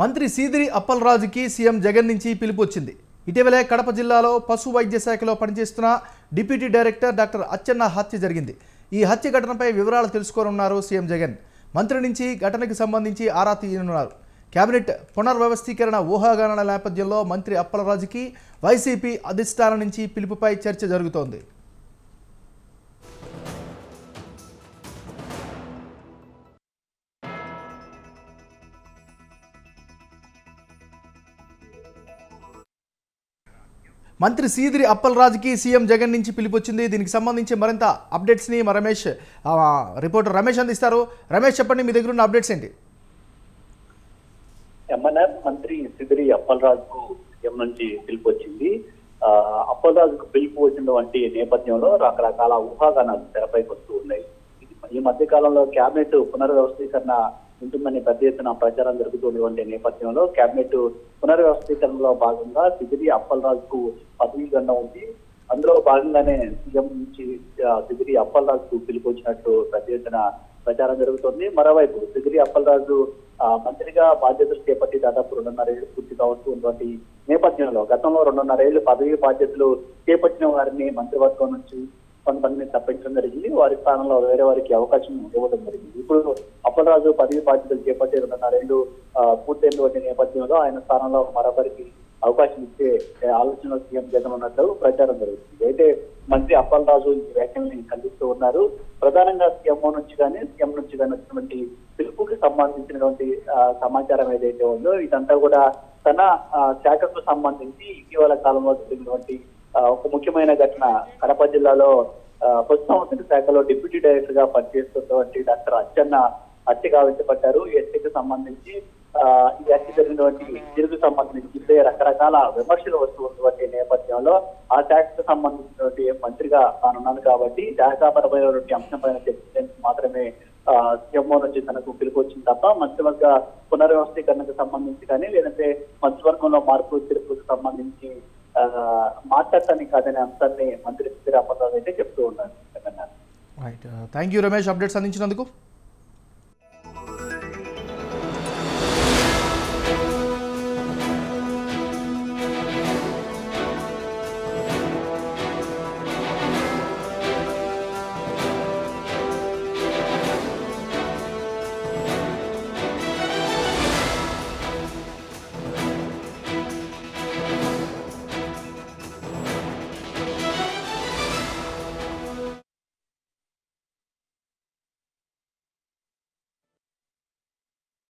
మంత్రి సీదిరి అప్పలరాజుకి సీఎం జగన్ నుంచి పిలుపు వచ్చింది ఇటీవలే కడప జిల్లాలో పశు వైద్య శాఖలో పనిచేస్తున్న డిప్యూటీ డైరెక్టర్ డాక్టర్ అచ్చెన్న హత్య జరిగింది ఈ హత్య ఘటనపై వివరాలు తెలుసుకోనున్నారు సీఎం జగన్ మంత్రి నుంచి ఘటనకి సంబంధించి ఆరా తీయనున్నారు కేబినెట్ పునర్వ్యవస్థీకరణ ఊహాగానాల నేపథ్యంలో మంత్రి అప్పలరాజుకి వైసీపీ అధిష్టానం నుంచి పిలుపుపై చర్చ జరుగుతోంది మంత్రి సీదిరి అప్పలరాజుకి సీఎం జగన్ నుంచి పిలిపొచ్చింది దీనికి సంబంధించి మరింత అప్డేట్స్ని మా రమేష్ ఆ, రిపోర్టర్ రమేష్ అందిస్తారు రమేష్ చెప్పండి మీ దగ్గర ఉన్న అప్డేట్స్ ఏంటి ఎంఎన్ఆర్ మంత్రి సిదిరి అప్పలరాజుకు సీఎం నుంచి పిలుపు వచ్చింది ఆ, అప్పలరాజుకు పిలుపు వచ్చినటువంటి నేపథ్యంలో రకరకాల ఊహాగానాలు తెరపైకి వస్తూ ఉన్నాయి ఇది ఈ మధ్య కాలంలో కేబినెట్ పునర్వ్యవస్థీకరణ ఉంటుందని పెద్ద ఎత్తున ప్రచారం జరుగుతున్నటువంటి నేపథ్యంలో కేబినెట్ పునర్వ్యవస్థీకరణలో భాగంగా సిదిరి అప్పలరాజుకు పదవీ గండం ఉంది అందులో భాగంగానే సీఎం నుంచి ఆ, సిదిరి అప్పలరాజుకు పిలుపు వచ్చినట్టు పెద్ద ఎత్తున ప్రచారం జరుగుతుంది మరోవైపు సిదిరి అప్పలరాజు ఆ, మంత్రిగా బాధ్యతలు చేపట్టి దాదాపు రెండున్నరేళ్లు పూర్తి కావస్తున్నటువంటి నేపథ్యంలో గతంలో రెండున్నరేళ్లు పదవి బాధ్యతలు చేపట్టిన వారిని మంత్రివర్గం నుంచి కొంతమందిని తప్పించడం జరిగింది వారి స్థానంలో వేరే వారికి అవకాశం ఇవ్వడం జరిగింది ఇప్పుడు అప్పలరాజు పదవి బాధ్యతలు చేపట్టి రెండున్నరేళ్లు ఆ, పూర్తయినటువంటి నేపథ్యంలో ఆయన స్థానంలో మరొకరికి అవకాశం ఇచ్చే ఏ, ఆలోచన సీఎం జగన్ ఉన్నట్లు ప్రచారం జరుగుతుంది అయితే మంత్రి అప్పలరాజు ఈ వ్యాఖ్యల్ని ఖండిస్తూ ఉన్నారు ప్రధానంగా సీఎంఓ నుంచి కానీ సీఎం నుంచి కానీ వచ్చినటువంటి పిలుపుకి సంబంధించినటువంటి ఆ, సమాచారం ఏదైతే ఉందో ఇదంతా కూడా తన ఆ, శాఖకు సంబంధించి ఇటీవల కాలంలో జరిగినటువంటి ఆ, ఒక ముఖ్యమైన ఘటన కడప జిల్లాలో ఆ, పశు సంవర్ధక శాఖలో డిప్యూటీ డైరెక్టర్ గా పనిచేస్తున్నటువంటి డాక్టర్ అచ్చెన్న హత్య గావించబడ్డారు ఈ హత్యకు సంబంధించి ఆ, ఈ హత్య జరిగినటువంటి తీరుకు సంబంధించి ఇదే రకరకాల విమర్శలు వస్తున్నటువంటి నేపథ్యంలో ఆ శాఖకు సంబంధించినటువంటి మంత్రిగా తానున్నాను కాబట్టి శాఖాపరమైనటువంటి అంశం పైన చర్చించడానికి మాత్రమే ఆ, సీఎంఓ నుంచి తనకు పిలుపు వచ్చింది తప్ప మంత్రివర్గ పునర్వ్యవస్థీకరణకు సంబంధించి కానీ లేదంటే మంత్రివర్గంలో మార్పు తీర్పుకు సంబంధించి ఆ, మాట్లాడటానికి కాదనే అంశాన్ని మంత్రి శ్రీ అప్పలరాజు అయితే చెప్తూ ఉన్నారు right thank you Ramesh updates అందించినందుకు